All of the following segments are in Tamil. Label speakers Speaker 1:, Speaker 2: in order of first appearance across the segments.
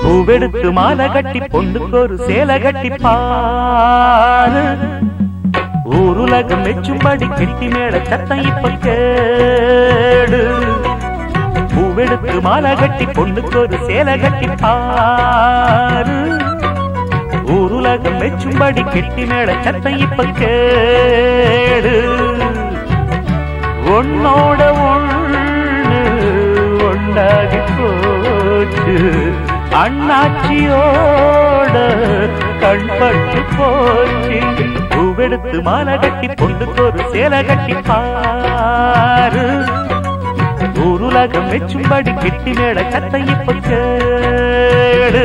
Speaker 1: பூவெடுத்து மாலை கட்டி பொண்ணுக்கு ஒரு சேலை கட்டி பாரு ஊருலகம் மெச்சும்படி கெட்டி மேல சத்தம் இப்ப கேடு பூவெடுத்து மாலை கட்டி பொண்ணுக்கு ஒரு சேலை கட்டி பாரு ஊருலகம் மெச்சும்படி கெட்டி மேல சத்தம் இப்ப கேடு உன்னோட ஒண்ணு ஒண்டாகி போச்சு அண்ணாச்சியோட கண்பட்டு போச்சு பூவெடுத்து மாலை கட்டி பொண்ணுக்கு ஒரு சேலை கட்டி பாரு ஊருலகம் மெச்சும்படி கெட்டி மேல சத்தம் இப்ப கேடு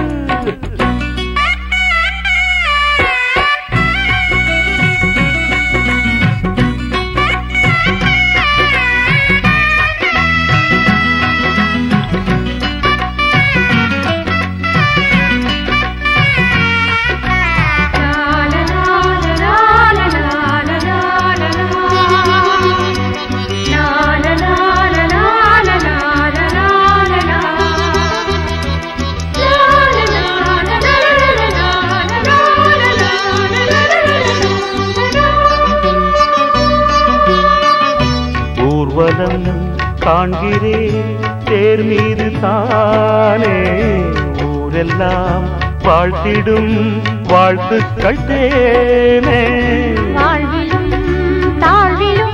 Speaker 1: ஊர்வலம் காண்கிறேன் தேர் மீது தானே ஊரெல்லாம் வாழ்த்திடும் வாழ்த்துக்கள் தேனே
Speaker 2: வாழ்விலும் தாழ்விலும்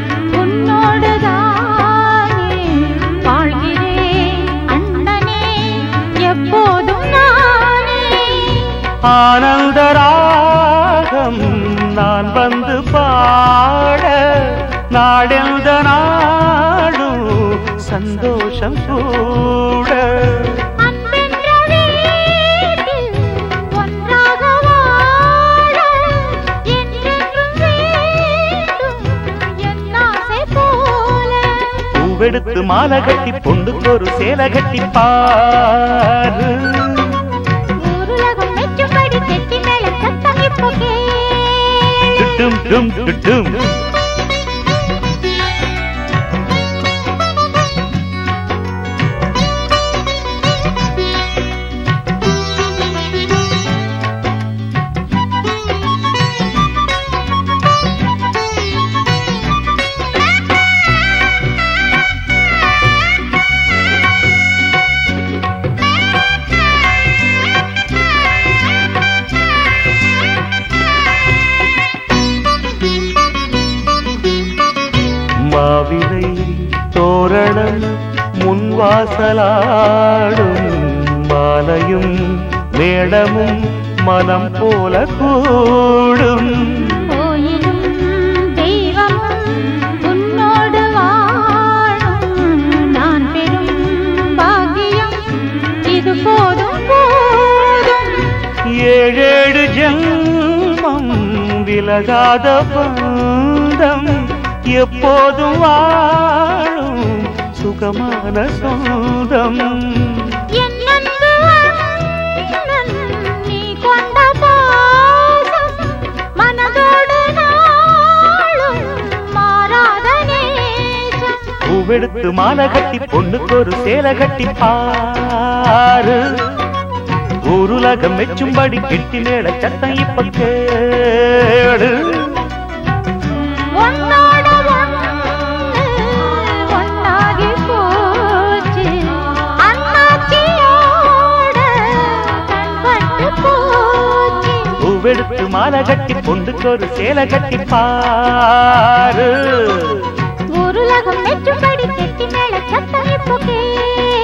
Speaker 2: உன்னோடுதானே வாழ்கிறேன் அண்ணனே எப்போதும் நானே
Speaker 1: ஆனந்த ராகம் நான் வந்து பாட நாடெந்த நாடும் சந்தோஷம் கூட
Speaker 2: அன்பென்ற வீட்டில் ஒன்றாக வாழ என்றென்றும் வேண்டும் என் ஆசை போல
Speaker 1: பூவெடுத்து மாலை கட்டி பொண்ணுக்கு ஒரு சேலை கட்டி பாரு
Speaker 2: ஊருலகம் மெச்சும்படி கெட்டி மேல சத்தம் இப்போ கேளு
Speaker 1: டும் டும் டும் மாவிலை தோரணம் முன்வாசலாடும் மாலையும் மேடமும் மனம் போல கூடும்
Speaker 2: கோயிலும் தெய்வமும் உன்னோடு வாழும் நான் பெரும் பாக்கியம் இது போதும் போதும்
Speaker 1: ஏழேழு ஜென்மம் விலகாத பந்தம் எப்போதும் வாழும் சுகமான சொந்தம்
Speaker 2: என் அன்பு அண்ணன், நீ கொண்ட பாசம் மனதோடு நாளும் மாறாத நேசம்
Speaker 1: பூவெடுத்து மாலை கட்டி பொண்ணுக்கு ஒரு சேலை கட்டி பாரு ஊருலகம் மெச்சும்படி கெட்டி மேல சத்தம் இப்ப கேடு
Speaker 2: உன்னோட ஒண்ணு ஒண்ணாகி போச்சு அண்ணாச்சியோட கண்பட்டு போச்சு
Speaker 1: பூவெடுத்து மாலை கட்டி பொண்ணுக்கு ஒரு சேலை கட்டி பாரு
Speaker 2: ஊருலகம் மெச்சும்படி கெட்டி மேல சத்தம் இப்போ கேளு